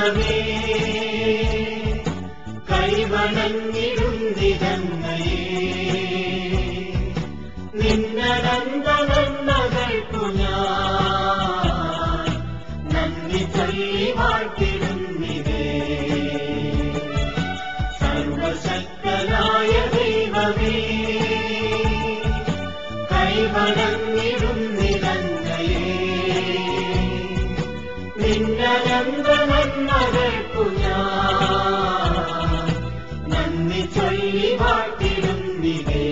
ദൈവമേ കൈവണങ്ങിടുന്നിരങ്ങയെ നിന്നനന്ദനന്മകൾക്കു ഞാൻ നന്ദി ചൊല്ലി വാഴ്ത്തിടുന്നിതേ സർവശക്തനായ ദൈവമേ കൈവണങ്ങിടുന്നിരങ്ങയെ നിന്നനന്ദനന്മകൾക്കു ഞാൻ നന്ദി ചൊല്ലി വാഴ്ത്തിടുന്നിതേ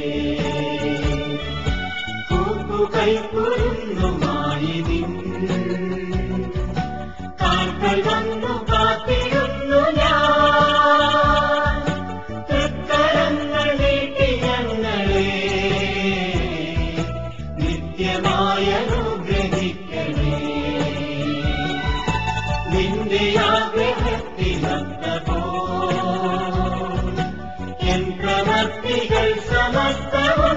കൂപ്പുകൈക്കുരുന്നുമായി നിൻ കാൽക്കൽ വന്നു കാത്തിരുന്നു ഞാൻ തൃക്കരങ്ങൾ നീട്ടി ഞങ്ങളെ നിത്യമായ അനുഗ്രഹിക്കണേ നിന്റെ ആഗ്രഹത്തിനത്തപോ എൻ പ്രവർത്തികൾ സമസ്തവും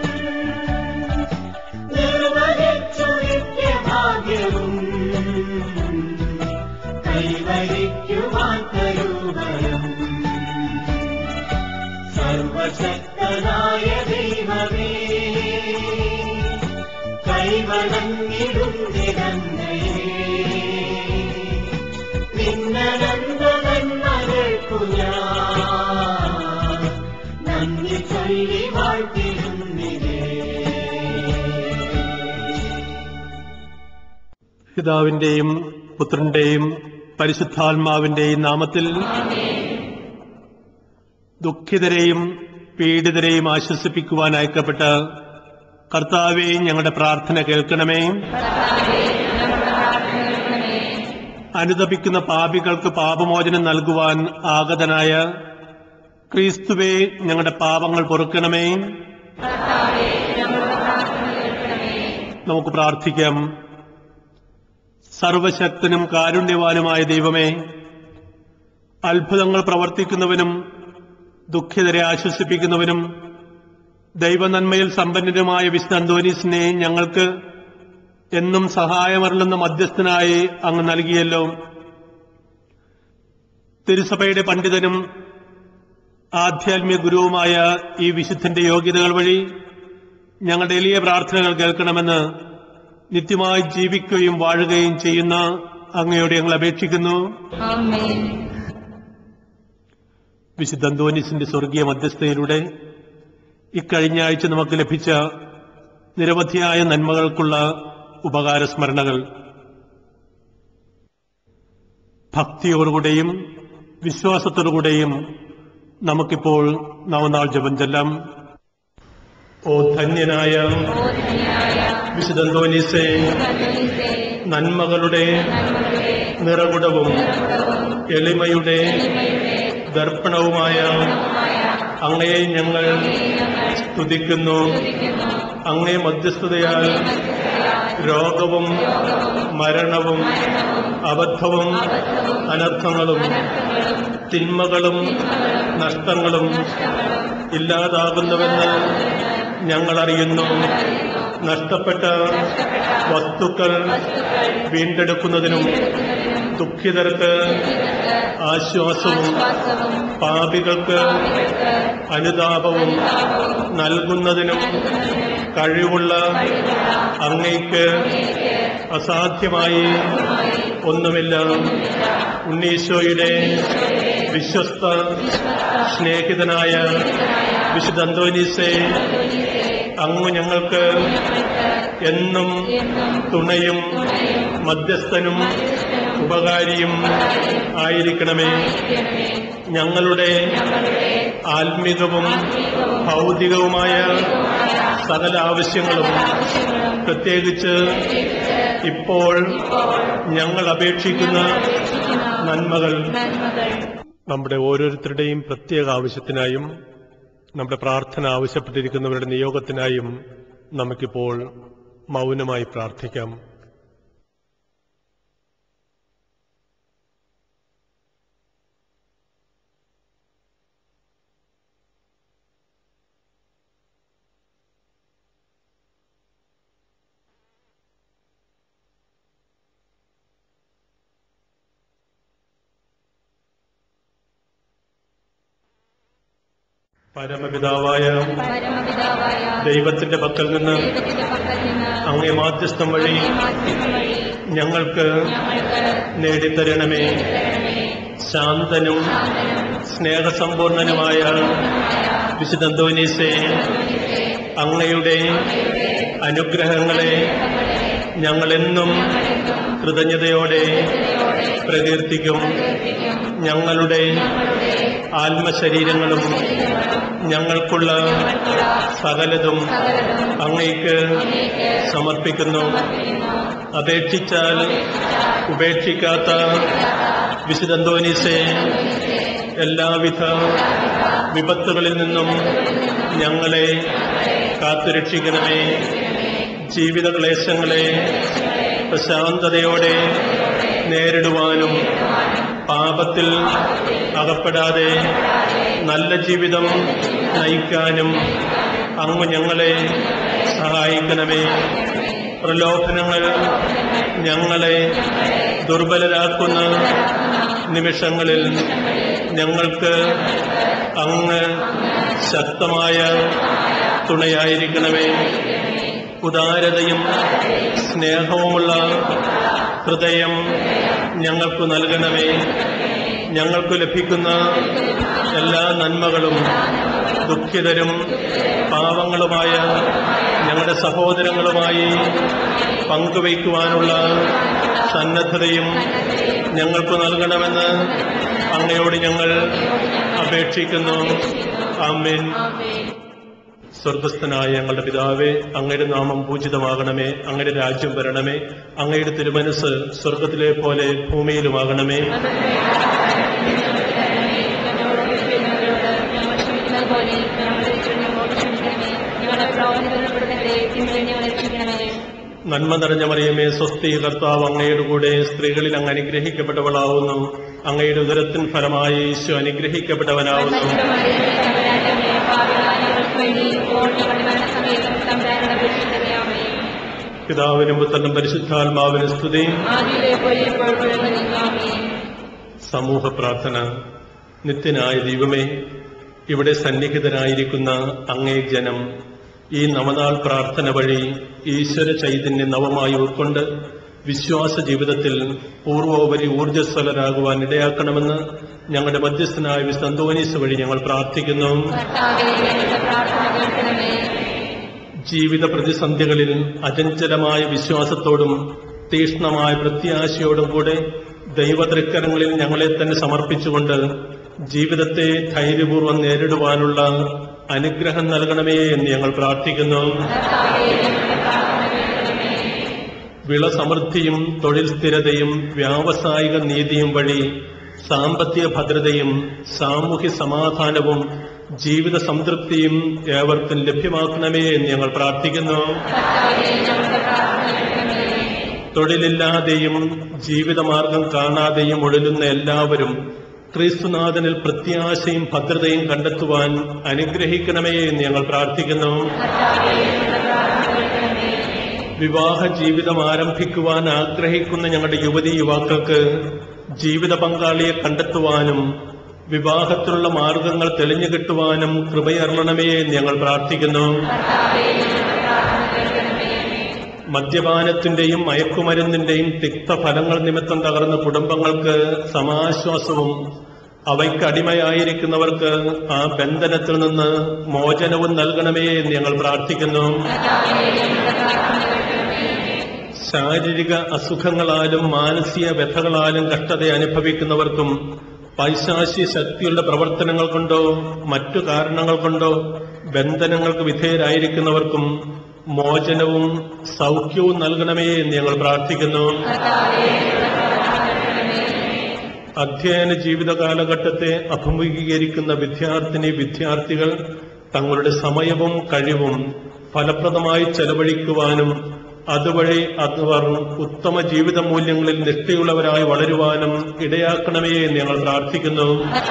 നിർവഹിച്ചു നിത്യഭാഗ്യവും കൈവരിക്കുവാൻ കരുവരം സർവശക്തനായ ദൈവമേ കൈവണങ്ങിടുന്നിരങ്ങയെ നിന്നനന്ദനന്മകൾക്കു ഞാൻ നന്ദി ചൊല്ലി വാഴ്ത്തിടുന്നിരേ പിതാവിന്റെയും പുത്രന്റെയും പരിശുദ്ധാത്മാവിന്റെയും നാമത്തിൽ ദുഃഖിതരെയും പീഡിതരെയും ആശ്വസിപ്പിക്കുവാൻ അയക്കപ്പെട്ട കർത്താവെ ഞങ്ങളുടെ പ്രാർത്ഥന കേൾക്കണമേ അനുദപിക്കുന്ന പാപികൾക്ക് പാപമോചനം നൽകുവാൻ ആഗതനായ ക്രിസ്തുവെ ഞങ്ങളുടെ പാപങ്ങൾ പൊറുക്കണമേ നമുക്ക് പ്രാർത്ഥിക്കാം സർവശക്തനും കാരുണ്യവാനുമായ ദൈവമേ അത്ഭുതങ്ങൾ പ്രവർത്തിക്കുന്നവനും ദുഃഖിതരെ ആശ്വസിപ്പിക്കുന്നവനും ദൈവനന്മയിൽ സമ്പന്നരുമായ വിശുദ്ധ അന്തോനീസിനെ ഞങ്ങൾക്ക് എന്നും സഹായമരുളുന്ന മധ്യസ്ഥനായി അങ്ങ് നൽകിയല്ലോ തിരുസഭയുടെ പണ്ഡിതനും ആധ്യാത്മിക ഗുരുവുമായ ഈ വിശുദ്ധന്റെ യോഗ്യതകൾ വഴി ഞങ്ങളുടെ എളിയ പ്രാർത്ഥനകൾ കേൾക്കണമെന്ന് നിത്യമായി ജീവിക്കുകയും വാഴുകയും ചെയ്യുന്ന അങ്ങയോട് ഞങ്ങൾ അപേക്ഷിക്കുന്നു ആമേൻ വിശുദ്ധ അന്തോനിസിന്റെ സ്വർഗീയ മധ്യസ്ഥയിലൂടെ ഇക്കഴിഞ്ഞ ആഴ്ച നമുക്ക് ലഭിച്ച നിരവധിയായ നന്മകൾക്കുള്ള ഉപകാരസ്മരണകൾ ഭക്തിയോടുകൂടെയും വിശ്വാസത്തോടുകൂടെയും നമുക്കിപ്പോൾ നവനാൾ ജപം ചെല്ലാം ഓ ധന്യനായ ഓ ധന്യനായ വിശുദ്ധ അന്തോനീസേ കർത്താവിന്റെ നന്മകളുടെ നിറകുടവും എളിമയുടെ ദർപ്പണവുമായ അങ്ങയെ ഞങ്ങൾ സ്തുതിക്കുന്നു അങ്ങേ മധ്യസ്ഥതയാൽ രോഗവും മരണവും അബദ്ധവും അനർത്ഥങ്ങളും തിന്മകളും നഷ്ടങ്ങളും ഇല്ലാതാകുന്നുവെന്ന് ഞങ്ങൾ അറിയുന്നു നഷ്ടപ്പെട്ട വസ്തുക്കൾ വീണ്ടെടുക്കുന്നതിനും ദുഃഖിതർക്ക് ആശ്വാസവും പാപികൾക്ക് അനുതാപവും നൽകുന്നതിനും കഴിവുള്ള അങ്ങയ്ക്ക് അസാധ്യമായി ഒന്നുമില്ല ഉണ്ണീശോയുടെ വിശ്വസ്ത സ്നേഹിതനായ വിശുദ്ധ അന്തോനീസെ അങ്ങ് ഞങ്ങൾക്ക് എന്നും തുണയും മധ്യസ്ഥനും ഉപകാരിയും ആയിരിക്കണമേ ഞങ്ങളുടെ ആത്മികവും ഭൗതികവുമായ സകല ആവശ്യങ്ങളും പ്രത്യേകിച്ച് ഇപ്പോൾ ഞങ്ങൾ അപേക്ഷിക്കുന്ന നന്മകൾ നന്മകൾ നമ്മുടെ ഓരോരുത്തരുടെയും പ്രത്യേക ആവശ്യത്തിനായും നമ്മുടെ പ്രാർത്ഥന ആവശ്യപ്പെട്ടിരിക്കുന്നവരുടെ നിയോഗത്തിനായും നമുക്കിപ്പോൾ മൗനമായി പ്രാർത്ഥിക്കാം പരമപിതാവായ പരമപിതാവായ ദൈവത്തിന്റെ പക്കൽ നിന്ന് ദൈവത്തിന്റെ പക്കൽ നിന്ന് അങ്ങേ മാധ്യസ്ഥം വഴി മാധ്യമം വഴി ഞങ്ങൾക്ക് ഞങ്ങൾക്ക് നേടിത്തരണമേ ശാന്തനും സ്നേഹസമ്പൂർണനുമായ വിശുദ്ധന്തോനീസെ അങ്ങയുടെ അനുഗ്രഹങ്ങളെ ഞങ്ങളെന്നും കൃതജ്ഞതയോടെ പ്രകീർത്തിക്കും ഞങ്ങളുടെ ആത്മശരീരങ്ങളും ഞങ്ങൾക്കുള്ള സകലതും അങ്ങയ്ക്ക് സമർപ്പിക്കുന്നു അപേക്ഷിച്ചാൽ ഉപേക്ഷിക്കാത്ത വിശുദ്ധന്തോനീസെ എല്ലാവിധ വിപത്തുകളിൽ നിന്നും ഞങ്ങളെ കാത്തുരക്ഷിക്കണമേ ജീവിത ക്ലേശങ്ങളെ പ്രശാന്തതയോടെ നേരിടുവാനും പാപത്തിൽ അകപ്പെടാതെ നല്ല ജീവിതം നയിക്കാനും അങ്ങ് ഞങ്ങളെ സഹായിക്കണമേ പ്രലോഭനങ്ങൾ ഞങ്ങളെ ദുർബലരാക്കുന്ന നിമിഷങ്ങളിൽ ഞങ്ങൾക്ക് അങ്ങ് ശക്തമായ തുണയായിരിക്കണമേ ഉദാരതയും സ്നേഹവുമുള്ള ഹൃദയം ഞങ്ങൾക്ക് നൽകണമേ ഞങ്ങൾക്ക് ലഭിക്കുന്ന എല്ലാ നന്മകളും ദുഃഖിതരും പാവങ്ങളുമായ ഞങ്ങളുടെ സഹോദരങ്ങളുമായി പങ്കുവയ്ക്കുവാനുള്ള സന്നദ്ധതയും ഞങ്ങൾക്ക് നൽകണമെന്ന് അങ്ങയോട് ഞങ്ങൾ അപേക്ഷിക്കുന്നു ആമേൻ സ്വർഗസ്ഥനായ ഞങ്ങളുടെ പിതാവേ അങ്ങയുടെ നാമം പൂജിതമാകണമേ അങ്ങയുടെ രാജ്യം വരണമേ അങ്ങയുടെ തിരുമനസ് സ്വർഗത്തിലെ പോലെ ഭൂമിയിലുമാകണമേ ഞങ്ങൾ ക്ഷമിക്കുന്നത് പോലെ ഞങ്ങളുടെ ഞങ്ങളോട് ക്ഷമിക്കണമേ ഞങ്ങളുടെ പ്രവർത്തനപ്പെടുത്തട്ടെ ഇന്ന് ഞങ്ങളെ രക്ഷിക്കണമേ നന്മ നിറഞ്ഞ മറിയമേ സ്വസ്തി കർത്താവ് അങ്ങയുടെ കൂടെ സ്ത്രീകളിൽ അങ്ങ് അനുഗ്രഹിക്കപ്പെട്ടവളാവുന്നു അങ്ങയുടെ ഉദരത്തിൻ ഫലമായി ഈശോ അനുഗ്രഹിക്കപ്പെട്ടവനാവുന്നു പിതാവിനും പുത്രനും പരിശുദ്ധാത്മാവിനും സ്തുതി സമൂഹ പ്രാർത്ഥന നിത്യനായ ദൈവമേ ഇവിടെ സന്നിഹിതരായിരിക്കുന്ന അങ്ങേ ജനം ഈ നവനാൾ പ്രാർത്ഥന വഴി ഈശ്വര ചൈതന്യം നവമായി ഉൾക്കൊണ്ട് വിശ്വാസ ജീവിതത്തിൽ പൂർവോപരി ഊർജ്ജസ്വലരാകുവാൻ ഇടയാക്കണമെന്ന് ഞങ്ങളുടെ മധ്യസ്ഥനായ വിസ്തന്തോനീസ് വഴി ഞങ്ങൾ പ്രാർത്ഥിക്കുന്നു ജീവിത പ്രതിസന്ധികളിൽ അചഞ്ചലമായ വിശ്വാസത്തോടും തീക്ഷ്ണമായ പ്രത്യാശയോടും കൂടെ ദൈവതൃക്കരങ്ങളിൽ ഞങ്ങളെ തന്നെ സമർപ്പിച്ചുകൊണ്ട് ജീവിതത്തെ ധൈര്യപൂർവ്വം നേരിടുവാനുള്ള അനുഗ്രഹം നൽകണമേ എന്ന് ഞങ്ങൾ പ്രാർത്ഥിക്കുന്നു വിള സമൃദ്ധിയും തൊഴിൽ സ്ഥിരതയും വ്യാവസായിക നീതിയും വഴി സാമ്പത്തിക ഭദ്രതയും സാമൂഹ്യ സമാധാനവും ജീവിത സംതൃപ്തിയും ഏവർക്കും ലഭ്യമാക്കണമേ എന്ന് ഞങ്ങൾ പ്രാർത്ഥിക്കുന്നു തൊഴിലില്ലാതെയും ജീവിതമാർഗം കാണാതെയും ഒഴുകുന്ന എല്ലാവരും ക്രിസ്തുനാഥനിൽ പ്രത്യാശയും ഭദ്രതയും കണ്ടെത്തുവാൻ അനുഗ്രഹിക്കണമേ എന്ന് ഞങ്ങൾ പ്രാർത്ഥിക്കുന്നു വിവാഹ ജീവിതം ആരംഭിക്കുവാൻ ആഗ്രഹിക്കുന്ന ഞങ്ങളുടെ യുവതി യുവാക്കൾക്ക് ജീവിത പങ്കാളിയെ കണ്ടെത്തുവാനും വിവാഹത്തിലുള്ള മാർഗങ്ങൾ തെളിഞ്ഞു കിട്ടുവാനും കൃപയറണമേ എന്ന് ഞങ്ങൾ പ്രാർത്ഥിക്കുന്നു മദ്യപാനത്തിന്റെയും മയക്കുമരുന്നിന്റെയും തിക്തഫലങ്ങൾ നിമിത്തം തകർന്ന കുടുംബങ്ങൾക്ക് സമാശ്വാസവും അവയ്ക്ക് അടിമയായിരിക്കുന്നവർക്ക് ആ ബന്ധനത്തിൽ നിന്ന് മോചനവും നൽകണമേ എന്ന് ഞങ്ങൾ പ്രാർത്ഥിക്കുന്നു ശാരീരിക അസുഖങ്ങളാലും മാനസിക വ്യഥകളാലും കഷ്ടത അനുഭവിക്കുന്നവർക്കും പൈശാശി ശക്തിയുടെ പ്രവർത്തനങ്ങൾ കൊണ്ടോ മറ്റു കാരണങ്ങൾ കൊണ്ടോ ബന്ധനങ്ങൾക്ക് വിധേയരായിരിക്കുന്നവർക്കും മോചനവും സൗഖ്യവും നൽകണമേ എന്ന് ഞങ്ങൾ പ്രാർത്ഥിക്കുന്നു അധ്യയന ജീവിത കാലഘട്ടത്തെ അഭിമുഖീകരിക്കുന്ന വിദ്യാർത്ഥിനി വിദ്യാർത്ഥികൾ തങ്ങളുടെ സമയവും കഴിവും ഫലപ്രദമായി ചെലവഴിക്കുവാനും അതുവഴി അവർ ഉത്തമ ജീവിത മൂല്യങ്ങളിൽ നിഷ്ഠയുള്ളവരായി വളരുവാനും ഇടയാക്കണമേ എന്ന് ഞങ്ങൾ പ്രാർത്ഥിക്കുന്നു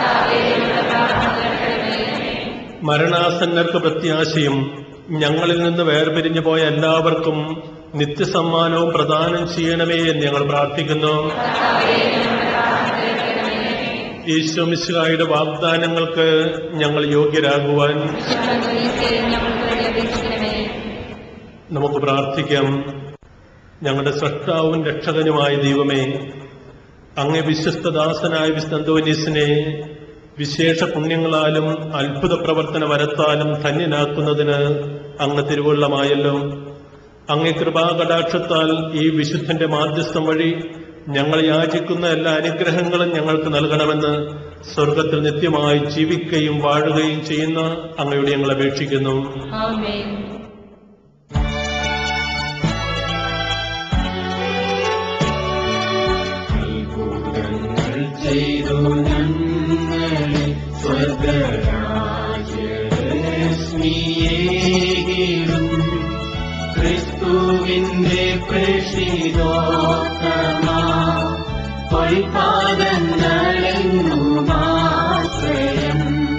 മരണാസന്നർക്ക് പ്രത്യാശയും ഞങ്ങളിൽ നിന്ന് വേർപിരിഞ്ഞു പോയ എല്ലാവർക്കും നിത്യസമ്മാനവും പ്രദാനം ചെയ്യണമേ എന്ന് ഞങ്ങൾ പ്രാർത്ഥിക്കുന്നു ഈശോമിശിഹായുടെ വാഗ്ദാനങ്ങൾക്ക് ഞങ്ങൾ യോഗ്യരാകുവാൻ ഈശോയെ ഞങ്ങൾക്ക് വേണ്ടി അപേക്ഷിക്കണമേ നമുക്ക് പ്രാർത്ഥിക്കാം ഞങ്ങളുടെ സൃഷ്ടാവും രക്ഷകനുമായ ദൈവമേ അങ്ങേ വിശ്വസ്തദാസനായ വിസ്തന്തോനീസിനെ വിശേഷ പുണ്യങ്ങളാലും അത്ഭുത പ്രവർത്തന വരത്താലും ധന്യനാക്കുന്നതിന് അങ്ങ് തിരുവുള്ളമായല്ലോ അങ്ങേ കൃപാകടാക്ഷത്താൽ ഈ വിശുദ്ധന്റെ മാധ്യസ്ഥം വഴി ഞങ്ങൾ യാചിക്കുന്ന എല്ലാ അനുഗ്രഹങ്ങളും ഞങ്ങൾക്ക് നൽകണമെന്ന് സ്വർഗത്തിൽ നിത്യമായി ജീവിക്കുകയും വാഴുകയും ചെയ്യുന്ന അങ്ങയോട് ഞങ്ങൾ അപേക്ഷിക്കുന്നു ആമേൻ അത്ഭുതങ്ങൾ ചെയ്തു ഞങ്ങളെ സ്വർഗരാജ്യരശ്മിയേകിടും ക്രിസ്തുവിന്റെ പ്രഷിതോത്തമ പൊൽപാദങ്ങളെങ്ങുമാശ്രയം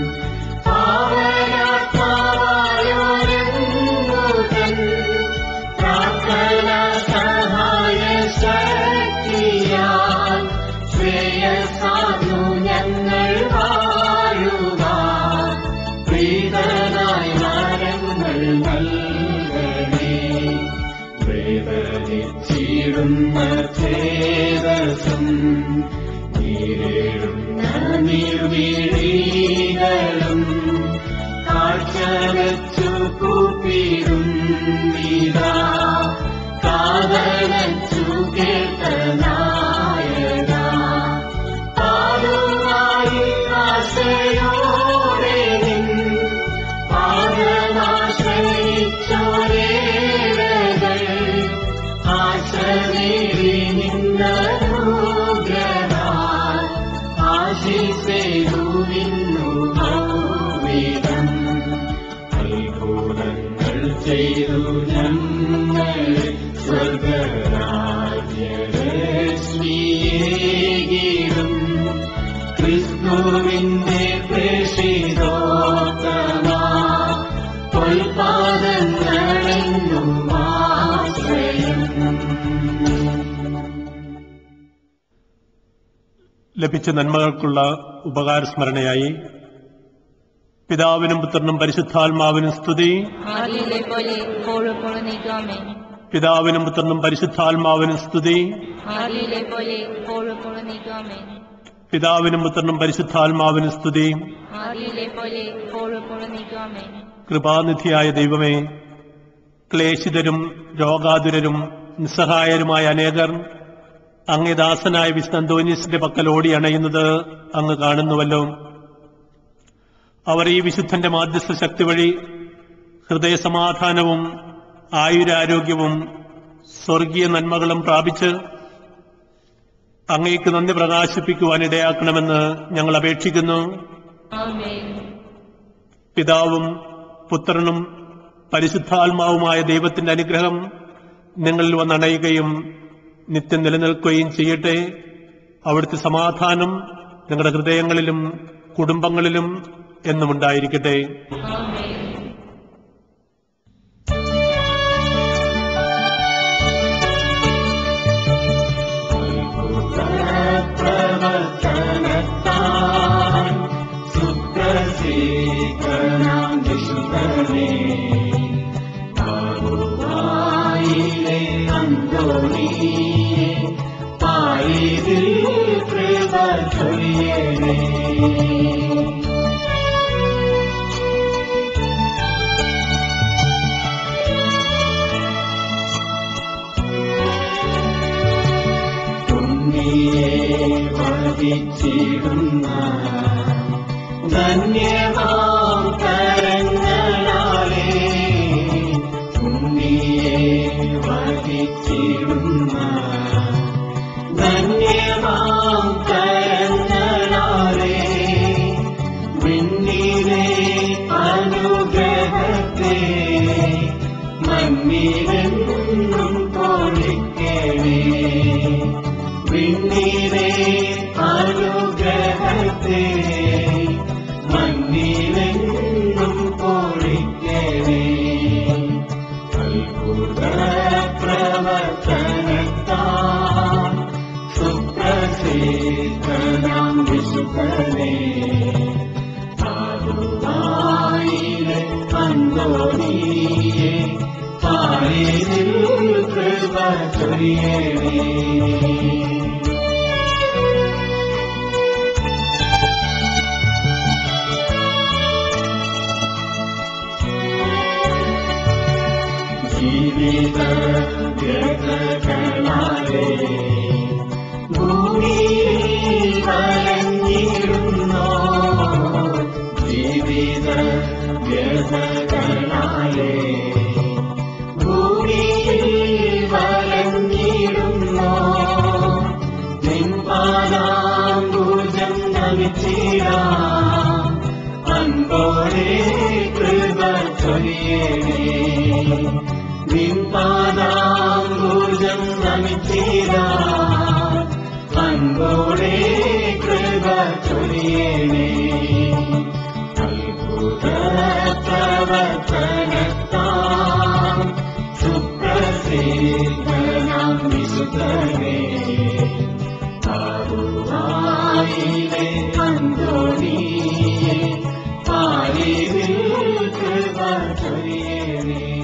പാവനാത്മാവായോരങ്ങുതൻ പ്രാർത്ഥന സഹായ ശക്തിയാൽ ശ്രേയസാധു ഞങ്ങൾ വാഴുവാൻ പ്രീതനായി മരങ്ങൾ നൽകണേ വേദനിച്ചിടുന്ന ചേതസും നീരേഴുന്ന നിർവീഴികളും കാഴ്ച വെച്ചു കൂപ്പിടും നീതാ കാതലച്ചു കേട്ട നായക പാടുമായി ആശയോടെ നിൻ പാദമാശ്രയിച്ചോരേകൾ ആശമേറി നിന്നൂഗ്രഹാൽ ആശിസേതു നിന്നു ഭൗവിധം അത്ഭുതങ്ങൾ ചെയ്തു ഞങ്ങൾ സ്വർഗരാജ്യലക്ഷ്മിയേകിടും ക്രിസ്തുവിന്റെ പ്രേഷിതോത്തമ പൊൽപാദങ്ങളെങ്ങും ആശ്രയം ലഭിച്ച നന്മകൾക്കുള്ള ഉപകാരസ്മരണയായി പിതാവിനും പുത്രനും പരിശുദ്ധാത്മാവിനും സ്തുതി ആദിയിലെ പോലെ ഇപ്പോഴും നീക്കാമേ പിതാവിനും പുത്രനും പരിശുദ്ധാത്മാവിനും സ്തുതി ആദിയിലെ പോലെ ഇപ്പോഴും നീക്കാമേ പിതാവിനും പുത്രനും പരിശുദ്ധാത്മാവിനും സ്തുതി ആദിയിലെ പോലെ ഇപ്പോഴും നീക്കാമേ കൃപാനിധിയായ ദൈവമേ ക്ലേശിതരും രോഗാതുരരും നിസ്സഹായരുമായ അനേകർ അങ്ങേ ദാസനായ വിസ്തന്തോനീസിന്റെ പക്കൽ ഓടി അണയുന്നത് അങ്ങ് കാണുന്നുവല്ലോ അവർ ഈ വിശുദ്ധന്റെ മാധ്യസ്ഥ ശക്തി വഴി ഹൃദയസമാധാനവും ആയുരാരോഗ്യവും സ്വർഗീയ നന്മകളും പ്രാപിച്ച് അങ്ങേക്ക് നന്ദി പ്രകാശിപ്പിക്കുവാൻ ഇടയാക്കണമെന്ന് ഞങ്ങൾ അപേക്ഷിക്കുന്നു ആമേൻ പിതാവും പുത്രനും പരിശുദ്ധാത്മാവുമായ ദൈവത്തിന്റെ അനുഗ്രഹം നിങ്ങളിൽ വന്നണയുകയും നിത്യം നിലനിൽക്കുകയും ചെയ്യട്ടെ അവിടുത്തെ സമാധാനം നിങ്ങളുടെ ഹൃദയങ്ങളിലും കുടുംബങ്ങളിലും എന്നും ഉണ്ടായിരിക്കട്ടെ ആമേൻ പ്രവർത്തനത്താൽ സുപ്രസീകരണം വിശുദ്ധനേ ബാബുവായിലെ അന്തോണിയെ പായിതിൽ കൃപ ചൊരിയണേ ഉണ്ണിയെ വധിച്ചിടുന്ന ധന്യമാം കരങ്ങളാലേ ഉണ്ണിയെ വധിച്ചിടുന്ന ധന്യമാം കരങ്ങളാലേ വിണ്ണിലെ അനുഗ്രഹത്തെ മണ്ണിലെന്നും പൊളിക്കണേ വിണ്ണിലെ അനുഗ്രഹത്തെ മണ്ണിലെന്നും പൊളിക്കണേ അത്ഭുത പ്രവർത്തനത്താൽ സുപ്രസിദ്ധനാം സുപ്രസിദ്ധനാം വിശുദ്ധനേ ആരുവായിലെ അന്തോണിയെ പാലിൽ കൃപ ചൊരിയണേ ജീവിത വ്യഥകളാലേ ഭൂമിയിൽ വലഞ്ഞിരുന്നോ ജീവിത വ്യഥകളാലേ ഭൂമിയിൽ വലഞ്ഞിരുന്നോ നിൻപാദാംബുജം നമിച്ചിടാം അൻപോടെ കൃപ ചൊരിയണേ നിൻപാദാംബുജം നമിച്ചിടാം അൻപോടെ കൃപ ചൊരിയണേ അത്ഭുത പ്രവർത്തനത്താം സുപ്രസിദ്ധനാം വിശുദ്ധനേ ആരുവായിലെ അന്തോണിയെ പാലിൽ കൃപ ചൊരിയണേ